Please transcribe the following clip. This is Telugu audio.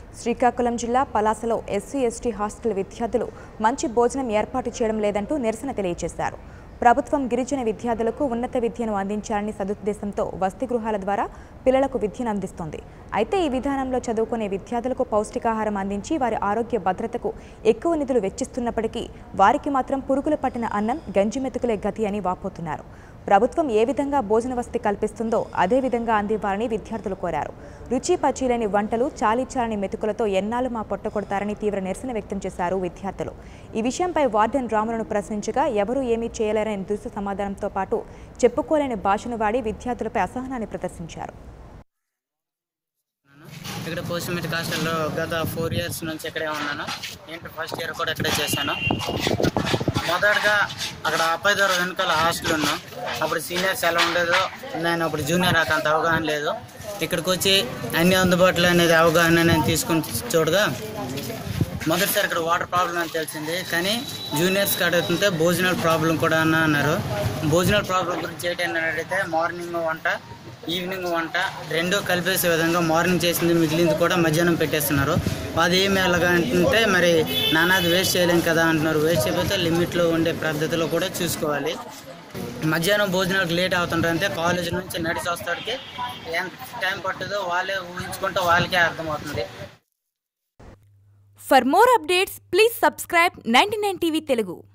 శ్రీకాకుళం జిల్లా పలాసలో ఎస్సీ ఎస్టీ హాస్టల్ విద్యార్థులు మంచి భోజనం ఏర్పాటు చేయడం లేదంటూ నిరసన తెలియజేశారు ప్రభుత్వం గిరిజన విద్యార్థులకు ఉన్నత విద్యను అందించాలని సదుద్దేశంతో వసతి గృహాల ద్వారా పిల్లలకు విద్యను అందిస్తోంది అయితే ఈ విధానంలో చదువుకునే విద్యార్థులకు పౌష్టికాహారం అందించి వారి ఆరోగ్య భద్రతకు ఎక్కువ నిధులు వెచ్చిస్తున్నప్పటికీ వారికి మాత్రం పురుగులు పట్టిన అన్నం గంజి మెతుకులే గతి అని వాపోతున్నారు ప్రభుత్వం ఏ విధంగా భోజన వసతి కల్పిస్తుందో అదే విధంగా అందివ్వాలని విద్యార్థులు కోరారు రుచి పచీలేని వంటలు చాలీచాలని మెతుకులతో ఎన్నాళ్ళు మా పొట్ట కొడతారని తీవ్ర నిరసన వ్యక్తం చేశారు విద్యార్థులు ఈ విషయంపై వార్డెన్ రాములను ప్రశ్నించగా ఎవరూ ఏమీ చేయలేరని దుస్తు సమాధానంతో పాటు చెప్పుకోలేని భాషను వాడి విద్యార్థులపై అసహనాన్ని ప్రదర్శించారు ఇక్కడ పోస్ట్ మెట్రిక్ హాస్టల్లో గత ఫోర్ ఇయర్స్ నుంచి ఇక్కడే ఉన్నాను ఇంటర్ ఫస్ట్ ఇయర్ కూడా ఇక్కడే చేశాను మొదటగా అక్కడ అబ్బాయి ద్వారా వెనకాల హాస్టల్ ఉన్నాం అప్పుడు సీనియర్స్ ఎలా ఉండేదో నేను అప్పుడు జూనియర్ నాకు అంత అవగాహన లేదు ఇక్కడికి వచ్చి అన్ని అందుబాటులో అనేది అవగాహన నేను తీసుకుని చూడగా మొదటిసారి ఇక్కడ వాటర్ ప్రాబ్లం అని తెలిసింది కానీ జూనియర్స్ అడుగుతుంటే భోజనాల ప్రాబ్లం కూడా అన్న అన్నారు భోజనాల ప్రాబ్లం గురించి ఏంటని అడిగితే మార్నింగ్ వంట ఈవినింగ్ వంట రెండూ కలిపేసే విధంగా మార్నింగ్ చేసింది మిగిలింది కూడా మధ్యాహ్నం పెట్టేస్తున్నారు అది ఏమి ఎలాగా అంటే మరి నానాది వేస్ట్ చేయలేం కదా అంటున్నారు వేస్ట్ చేయకపోతే లిమిట్లో ఉండే పద్ధతిలో కూడా చూసుకోవాలి మధ్యాహ్నం భోజనాలకు లేట్ అవుతుంటారంటే కాలేజ్ నుంచి నడిచి వస్తాడికి ఎంత టైం పట్టుదో వాళ్ళే ఊహించుకుంటే వాళ్ళకే అర్థమవుతుంది for more updates please subscribe ninety nine TV Telugu